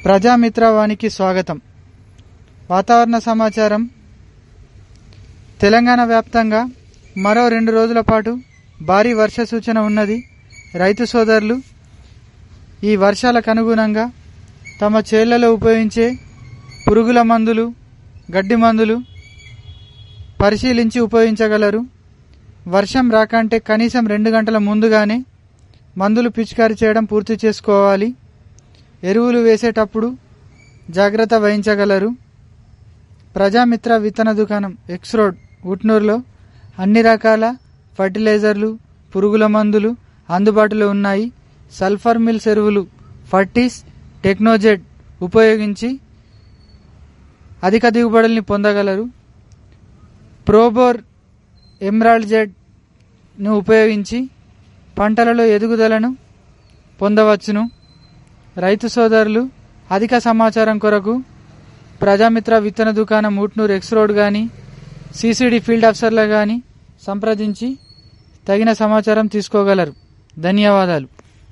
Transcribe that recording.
ప్రజామిత్రవానికి స్వాగతం వాతావరణ సమాచారం తెలంగాణ వ్యాప్తంగా మరో రెండు రోజుల పాటు భారీ వర్ష సూచన ఉన్నది రైతు సోదరులు ఈ వర్షాలకు అనుగుణంగా తమ చేళ్లలో ఉపయోగించే పురుగుల మందులు గడ్డి మందులు పరిశీలించి ఉపయోగించగలరు వర్షం రాకంటే కనీసం రెండు గంటల ముందుగానే మందులు పిచికారీ చేయడం పూర్తి చేసుకోవాలి ఎరువులు వేసేటప్పుడు జాగ్రత్త వహించగలరు ప్రజామిత్ర విత్తన దుకాణం ఎక్స్ రోడ్ ఉట్నూరులో అన్ని రకాల ఫర్టిలైజర్లు పురుగుల మందులు అందుబాటులో ఉన్నాయి సల్ఫర్ మిల్స్ ఎరువులు ఫర్టీస్ టెక్నోజెట్ ఉపయోగించి అధిక దిగుబడుల్ని పొందగలరు ప్రోబోర్ ఎమ్రాల్డ్ జెడ్ను ఉపయోగించి పంటలలో ఎదుగుదలను పొందవచ్చును రైతు సోదరులు అధిక సమాచారం కొరకు ప్రజామిత్ర విత్తన దుకాణం ఊట్నూరు ఎక్స్ రోడ్ కానీ సిసిడి ఫీల్డ్ ఆఫీసర్లు కానీ సంప్రదించి తగిన సమాచారం తీసుకోగలరు ధన్యవాదాలు